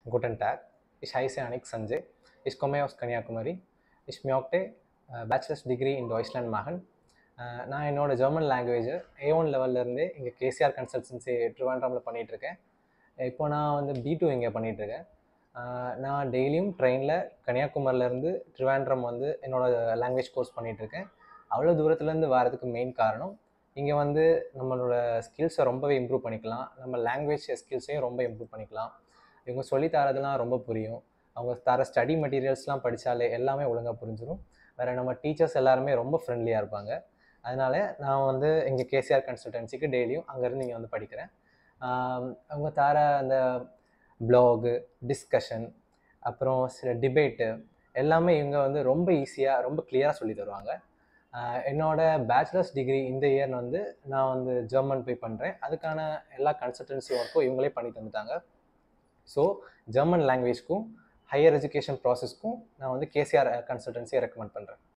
Guten Tag, ich heiße Anik Sanjay. Ich komme aus Kanyakumari. Ich möchte äh, Bachelor's Degree in Deutschland machen. அஹ் நான் என்னோட German language A one லெவல்லேருந்து இங்கே KCR consultancy ட்ரிவாண்ட்ரமில் பண்ணிகிட்ருக்கேன் இப்போ நான் வந்து பி டூ இங்கே பண்ணிகிட்ருக்கேன் நான் டெய்லியும் ட்ரெயினில் கன்னியாகுமரியிலேருந்து ட்ரிவாண்ட்ரம் வந்து என்னோட லாங்குவேஜ் கோர்ஸ் பண்ணிகிட்ருக்கேன் அவ்வளோ தூரத்துலேருந்து வரதுக்கு மெயின் காரணம் இங்கே வந்து நம்மளோட ஸ்கில்ஸை ரொம்பவே இம்ப்ரூவ் பண்ணிக்கலாம் நம்ம லாங்குவேஜ் ஸ்கில்ஸையும் ரொம்ப இம்ப்ரூவ் பண்ணிக்கலாம் இவங்க சொல்லி தரதெல்லாம் ரொம்ப புரியும் அவங்க தர ஸ்டடி மெட்டீரியல்ஸ்லாம் படித்தாலே எல்லாமே ஒழுங்காக புரிஞ்சிடும் வேறு நம்ம டீச்சர்ஸ் எல்லாருமே ரொம்ப ஃப்ரெண்ட்லியாக இருப்பாங்க அதனால நான் வந்து இங்கே கேசிஆர் கன்சல்டன்சிக்கு டெய்லியும் அங்கேருந்து இங்கே வந்து படிக்கிறேன் ஆம், அவங்க தர அந்த ப்ளாகு டிஸ்கஷன் அப்புறம் சில டிபேட்டு எல்லாமே இவங்க வந்து ரொம்ப ஈஸியாக ரொம்ப கிளியராக சொல்லி தருவாங்க ஆஹ் என்னோட பேச்சுலர்ஸ் டிகிரி இந்த இயர் வந்து நான் வந்து ஜெர்மன் போய் பண்ணுறேன் அதுக்கான எல்லா கன்சல்டன்சி ஒர்க்கும் இவங்களே பண்ணி தந்துட்டாங்க ஸோ ஜெர்மன் லாங்குவேஜ்க்கும் ஹையர் எஜுகேஷன் ப்ராசஸ்க்கும் நான் வந்து கேசிஆர் கன்சல்டன்சியை ரெக்கமெண்ட் பண்ணுறேன்